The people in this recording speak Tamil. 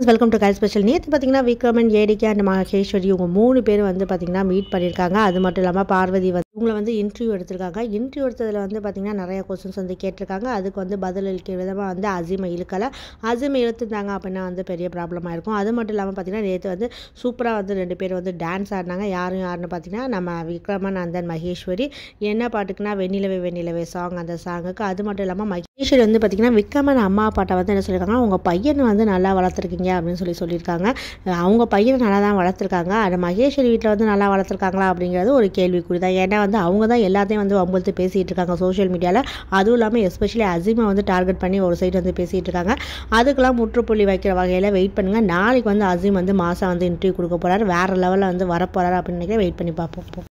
வெல்கம் டு கால் ஸ்பெஷல் நேற்று பார்த்தீங்கன்னா விக்ரமன் ஏடிகே அண்ட் மகேஸ்வரி இவங்க மூணு பேர் வந்து பார்த்தீங்கன்னா மீட் பண்ணியிருக்காங்க அது மட்டும் இல்லாமல் பார்வதி வந்து இவங்களை வந்து இன்டர்வியூ எடுத்திருக்காங்க இன்டர்வியூ எடுத்ததில் வந்து பார்த்தீங்கன்னா நிறைய கொஸ்டின்ஸ் வந்து கேட்டிருக்காங்க அதுக்கு வந்து பதில் அளிக்கிற விதமாக வந்து அசீமை இழுக்கலை அசீமை இழுத்துட்டாங்க அப்படின்னா வந்து பெரிய ப்ராப்ளமாக இருக்கும் அது மட்டும் இல்லாமல் பார்த்தீங்கன்னா நேற்று வந்து சூப்பராக வந்து ரெண்டு பேர் வந்து டான்ஸ் ஆடினாங்க யாரும் யாருன்னு பார்த்தீங்கன்னா நம்ம விக்ரமன் அண்ட் தென் மகேஸ்வரி என்ன பாட்டுக்குன்னா வெண்ணிலவே வெண்ணிலவே சாங் அந்த சாங்குக்கு அது மட்டும் இல்லாமல் மகேஸ்வரி வந்து பார்த்தீங்கன்னா விக்ரமன் அம்மா பாட்டை வந்து என்ன சொல்லியிருக்காங்க உங்கள் பையனை வந்து நல்லா வளர்த்துருக்கீங்க அப்படின்னு சொல்லி சொல்லியிருக்காங்க அவங்க பையனை நல்லா தான் வளர்த்துருக்காங்க அது மகேஸ்வரி வீட்டில் வந்து நல்லா வளர்த்துருக்காங்களா அப்படிங்கிறது ஒரு கேள்விக்குறி தான் ஏன்னா வந்து அவங்க தான் எல்லாத்தையும் வந்து வம்புழுத்து பேசிகிட்டு இருக்காங்க சோஷியல் மீடியாவில் அதுவும் இல்லாமல் எஸ்பெஷலி அசீமை வந்து டார்கெட் பண்ணி ஒரு சைடு வந்து பேசிகிட்டு இருக்காங்க அதுக்கெல்லாம் முற்றுப்புள்ளி வைக்கிற வகையில் வெயிட் பண்ணுங்கள் நாளைக்கு வந்து அசீம் வந்து மாதம் வந்து இன்டர்வியூ கொடுக்க போகிறாரு வேறு லெவலில் வந்து வரப்போகிறாரு அப்படின்னு நினைக்கிறேன் வெயிட் பண்ணி பார்ப்போம்